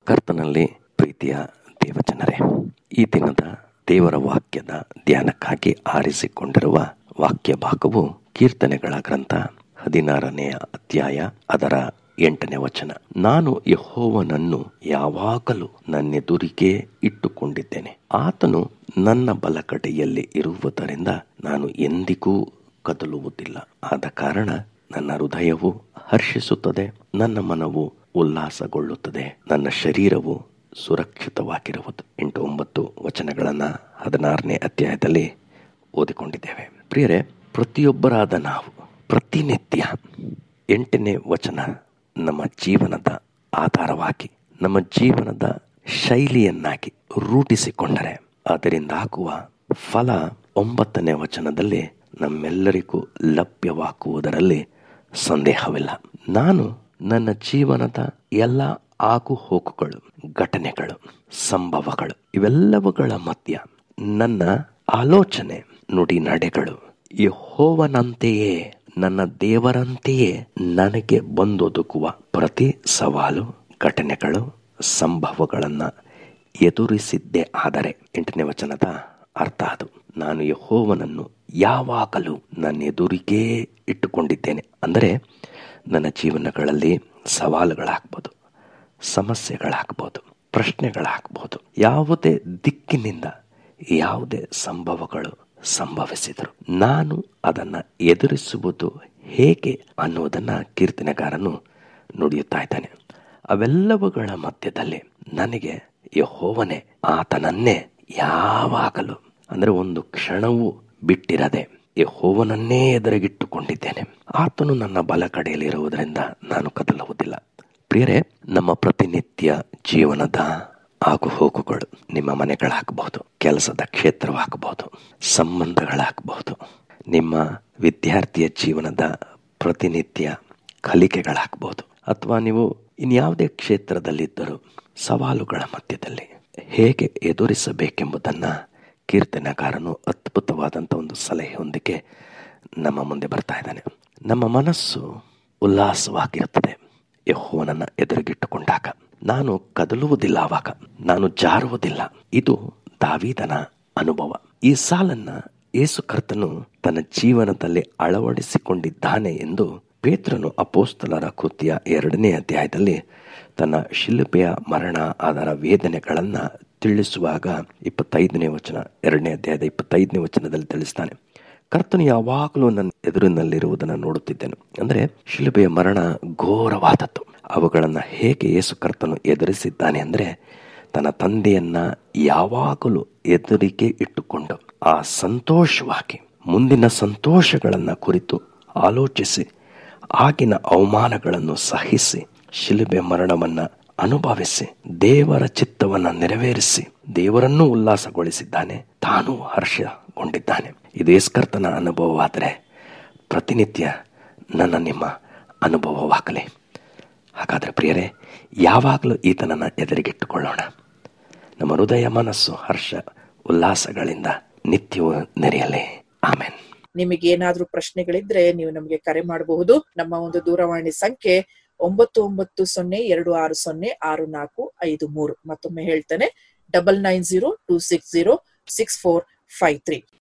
ಕರ್ತನಲ್ಲಿ ಪ್ರೀತಿಯ ದೇವಜನರೇ ಈ ದಿನದ ದೇವರ ವಾಕ್ಯದ ಧ್ಯಾನಕ್ಕಾಗಿ ಆರಿಸಿಕೊಂಡಿರುವ ವಾಕ್ಯ ಭಾಗವು ಕೀರ್ತನೆಗಳ ಗ್ರಂಥ ಹದಿನಾರನೆಯ ಅಧ್ಯಾಯ ಅದರ ಎಂಟನೇ ವಚನ ನಾನು ಯಹೋವನನ್ನು ಯಾವಾಗಲೂ ನನ್ನೆದುರಿಗೆ ಇಟ್ಟುಕೊಂಡಿದ್ದೇನೆ ಆತನು ನನ್ನ ಬಲಕಡೆಯಲ್ಲಿ ಇರುವುದರಿಂದ ನಾನು ಎಂದಿಗೂ ಕದಲುವುದಿಲ್ಲ ಆದ ಕಾರಣ ನನ್ನ ಹೃದಯವು ಹರ್ಷಿಸುತ್ತದೆ ನನ್ನ ಮನವು ಉಲ್ಲಾಸಗೊಳ್ಳುತ್ತದೆ ನನ್ನ ಶರೀರವು ಸುರಕ್ಷಿತವಾಗಿರುವುದು ಎಂಟು ಒಂಬತ್ತು ವಚನಗಳನ್ನ ಹದಿನಾರನೇ ಅಧ್ಯಾಯದಲ್ಲಿ ಓದಿಕೊಂಡಿದ್ದೇವೆ ಪ್ರಿಯರೇ ಪ್ರತಿಯೊಬ್ಬರಾದ ನಾವು ಪ್ರತಿನಿತ್ಯ ಎಂಟನೇ ವಚನ ನಮ್ಮ ಜೀವನದ ಆಧಾರವಾಗಿ ನಮ್ಮ ಜೀವನದ ಶೈಲಿಯನ್ನಾಗಿ ರೂಢಿಸಿಕೊಂಡರೆ ಅದರಿಂದ ಆಗುವ ಫಲ ಒಂಬತ್ತನೇ ವಚನದಲ್ಲಿ ನಮ್ಮೆಲ್ಲರಿಗೂ ಲಭ್ಯವಾಗುವುದರಲ್ಲಿ ಸಂದೇಹವಿಲ್ಲ ನಾನು ನನ್ನ ಜೀವನದ ಎಲ್ಲ ಆಗು ಹೋಗುಗಳು ಘಟನೆಗಳು ಸಂಭವಗಳು ಇವೆಲ್ಲವುಗಳ ಮಧ್ಯ ನನ್ನ ಆಲೋಚನೆ ನುಡಿ ನಡೆಗಳು ಯಹೋವನಂತೆಯೇ ನನ್ನ ದೇವರಂತೆಯೇ ನನಗೆ ಬಂದೊದಗುವ ಪ್ರತಿ ಸವಾಲು ಘಟನೆಗಳು ಸಂಭವಗಳನ್ನ ಎದುರಿಸಿದ್ದೇ ಆದರೆ ಎಂಟನೇ ವಚನದ ಅರ್ಥ ಅದು ನಾನು ಯಹೋವನನ್ನು ಯಾವಾಗಲೂ ನನ್ನ ಎದುರಿಗೇ ಇಟ್ಟುಕೊಂಡಿದ್ದೇನೆ ಅಂದರೆ ನನ್ನ ಜೀವನಗಳಲ್ಲಿ ಸವಾಲುಗಳಾಗ್ಬೋದು ಸಮಸ್ಯೆಗಳಾಗ್ಬೋದು ಪ್ರಶ್ನೆಗಳಾಗ್ಬೋದು ಯಾವುದೇ ದಿಕ್ಕಿನಿಂದ ಯಾವುದೇ ಸಂಭವಗಳು ಸಂಭವಿಸಿದರು ನಾನು ಅದನ್ನು ಎದುರಿಸುವುದು ಹೇಗೆ ಅನ್ನುವುದನ್ನ ಕೀರ್ತನೆಗಾರನು ನುಡಿಯುತ್ತಾ ಇದ್ದಾನೆ ಅವೆಲ್ಲವುಗಳ ಮಧ್ಯದಲ್ಲಿ ನನಗೆ ಯಹೋವನೇ ಆತನನ್ನೇ ಯಾವಾಗಲೂ ಅಂದರೆ ಒಂದು ಕ್ಷಣವೂ ಬಿಟ್ಟಿರದೆ ಯಹೋವನನ್ನೇ ಎದುರಿಗಿಟ್ಟುಕೊಂಡಿದ್ದೇನೆ ಆತನು ನನ್ನ ಬಲ ಕಡೆಯಲ್ಲಿರುವುದರಿಂದ ನಾನು ಕದಲುವುದಿಲ್ಲ ಪ್ರಿಯರೇ ನಮ್ಮ ಪ್ರತಿನಿತ್ಯ ಜೀವನದ ಆಗು ಹೋಗುಗಳು ನಿಮ್ಮ ಮನೆಗಳಾಗಬಹುದು ಕೆಲಸದ ಕ್ಷೇತ್ರವಾಗಬಹುದು ಸಂಬಂಧಗಳಾಗಬಹುದು ನಿಮ್ಮ ವಿದ್ಯಾರ್ಥಿಯ ಜೀವನದ ಪ್ರತಿನಿತ್ಯ ಕಲಿಕೆಗಳಾಗಬಹುದು ಅಥವಾ ನೀವು ಇನ್ಯಾವುದೇ ಕ್ಷೇತ್ರದಲ್ಲಿದ್ದರೂ ಸವಾಲುಗಳ ಮಧ್ಯದಲ್ಲಿ ಹೇಗೆ ಎದುರಿಸಬೇಕೆಂಬುದನ್ನು ಕೀರ್ತನೆಗಾರನು ಅದ್ಭುತವಾದಂಥ ಒಂದು ಸಲಹೆಯೊಂದಿಗೆ ನಮ್ಮ ಮುಂದೆ ಬರ್ತಾ ಇದ್ದಾನೆ ನಮ್ಮ ಮನಸ್ಸು ಉಲ್ಲಾಸವಾಗಿರುತ್ತದೆ ಯಹೋವನನ್ನ ಎದುರುಗಿಟ್ಟುಕೊಂಡಾಗ ನಾನು ಕದಲುವುದಿಲ್ಲ ಆವಾಗ ನಾನು ಜಾರುವುದಿಲ್ಲ ಇದು ದಾವಿದನ ಅನುಭವ ಈ ಸಾಲನ್ನ ಯೇಸು ಕರ್ತನು ತನ್ನ ಜೀವನದಲ್ಲಿ ಅಳವಡಿಸಿಕೊಂಡಿದ್ದಾನೆ ಎಂದು ಪೇತ್ರನು ಅಪೋಸ್ತಲರ ಕೃತಿಯ ಎರಡನೇ ಅಧ್ಯಾಯದಲ್ಲಿ ತನ್ನ ಶಿಲ್ಪೆಯ ಮರಣ ಅದರ ವೇದನೆಗಳನ್ನ ತಿಳಿಸುವಾಗ ಇಪ್ಪತ್ತೈದನೇ ವಚನ ಎರಡನೇ ಅಧ್ಯಾಯದ ಇಪ್ಪತ್ತೈದನೇ ವಚನದಲ್ಲಿ ತಿಳಿಸ್ತಾನೆ ಕರ್ತನು ಯಾವಾಗಲೂ ನನ್ನ ಎದುರಿನಲ್ಲಿರುವುದನ್ನು ನೋಡುತ್ತಿದ್ದೆನು ಅಂದರೆ ಶಿಲುಬೆಯ ಮರಣ ಘೋರವಾದದ್ದು ಅವುಗಳನ್ನು ಹೇಗೆ ಯೇಸು ಕರ್ತನು ಎದುರಿಸಿದ್ದಾನೆ ಅಂದರೆ ತನ್ನ ತಂದೆಯನ್ನ ಯಾವಾಗಲೂ ಎದುರಿಗೆ ಇಟ್ಟುಕೊಂಡು ಆ ಸಂತೋಷವಾಗಿ ಮುಂದಿನ ಸಂತೋಷಗಳನ್ನು ಕುರಿತು ಆಲೋಚಿಸಿ ಆಗಿನ ಅವಮಾನಗಳನ್ನು ಸಹಿಸಿ ಶಿಲುಬೆ ಮರಣವನ್ನ ಅನುಭವಿಸಿ ದೇವರ ಚಿತ್ತವನ್ನ ನೆರವೇರಿಸಿ ದೇವರನ್ನು ಉಲ್ಲಾಸಗೊಳಿಸಿದ್ದಾನೆ ತಾನೂ ಹರ್ಷಗೊಂಡಿದ್ದಾನೆ ಇದು ಯೇಸ್ಕರ್ತನ ಅನುಭವವಾದರೆ ಪ್ರತಿನಿತ್ಯ ನನ್ನ ನಿಮ್ಮ ಅನುಭವವಾಗಲಿ ಹಾಗಾದರೆ ಪ್ರಿಯರೇ ಯಾವಾಗಲೂ ಈತನನ್ನು ಎದುರಿಗಿಟ್ಟುಕೊಳ್ಳೋಣ ನಮ್ಮ ಹೃದಯ ಮನಸ್ಸು ಹರ್ಷ ಉಲ್ಲಾಸಗಳಿಂದ ನಿತ್ಯವೂ ನೆರೆಯಲಿ ಆಮೇನ್ ನಿಮಗೆ ಏನಾದ್ರೂ ಪ್ರಶ್ನೆಗಳಿದ್ರೆ ನೀವು ನಮಗೆ ಕರೆ ಮಾಡಬಹುದು ನಮ್ಮ ಒಂದು ದೂರವಾಣಿ ಸಂಖ್ಯೆ ಒಂಬತ್ತು ಒಂಬತ್ತು ಸೊನ್ನೆ ಎರಡು ಆರು ಸೊನ್ನೆ ಆರು ನಾಲ್ಕು ಐದು ಮೂರು ಮತ್ತೊಮ್ಮೆ ಹೇಳ್ತೇನೆ double nine zero two six zero six four five three